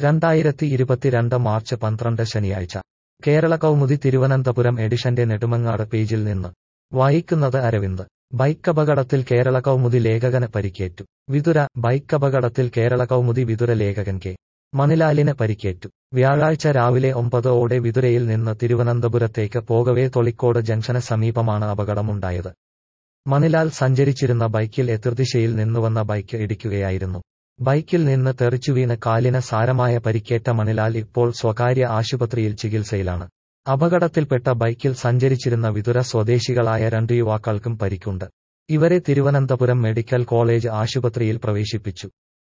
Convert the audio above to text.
രണ്ടായിരത്തി ഇരുപത്തിരണ്ട് മാർച്ച് പന്ത്രണ്ട് ശനിയാഴ്ച കേരള കൗമുദി തിരുവനന്തപുരം എഡിഷന്റെ നെടുമങ്ങാട് പേജിൽ നിന്ന് വായിക്കുന്നത് അരവിന്ദ് ബൈക്കപകടത്തിൽ കേരള കൗമുദി ലേഖകന് പരിക്കേറ്റു വിതുര ബൈക്കപകടത്തിൽ കേരള കൗമുദി വിതുര ലേഖകൻ കെ മണിലാലിന് പരിക്കേറ്റു വ്യാഴാഴ്ച രാവിലെ ഒമ്പത് ഓടെ വിതുരയിൽ നിന്ന് തിരുവനന്തപുരത്തേക്ക് പോകവേ തൊളിക്കോട് ജംഗ്ഷന് സമീപമാണ് അപകടമുണ്ടായത് മണിലാൽ സഞ്ചരിച്ചിരുന്ന ബൈക്കിൽ എതിർദിശയിൽ നിന്നുവന്ന ബൈക്ക് ഇടിക്കുകയായിരുന്നു ബൈക്കിൽ നിന്ന് തെറിച്ചുവീണ് കാലിന് സാരമായ പരിക്കേറ്റ മണിലാൽ ഇപ്പോൾ സ്വകാര്യ ആശുപത്രിയിൽ ചികിത്സയിലാണ് അപകടത്തിൽപ്പെട്ട ബൈക്കിൽ സഞ്ചരിച്ചിരുന്ന വിതുര സ്വദേശികളായ രണ്ട് യുവാക്കൾക്കും പരിക്കുണ്ട് ഇവരെ തിരുവനന്തപുരം മെഡിക്കൽ കോളേജ് ആശുപത്രിയിൽ പ്രവേശിപ്പിച്ചു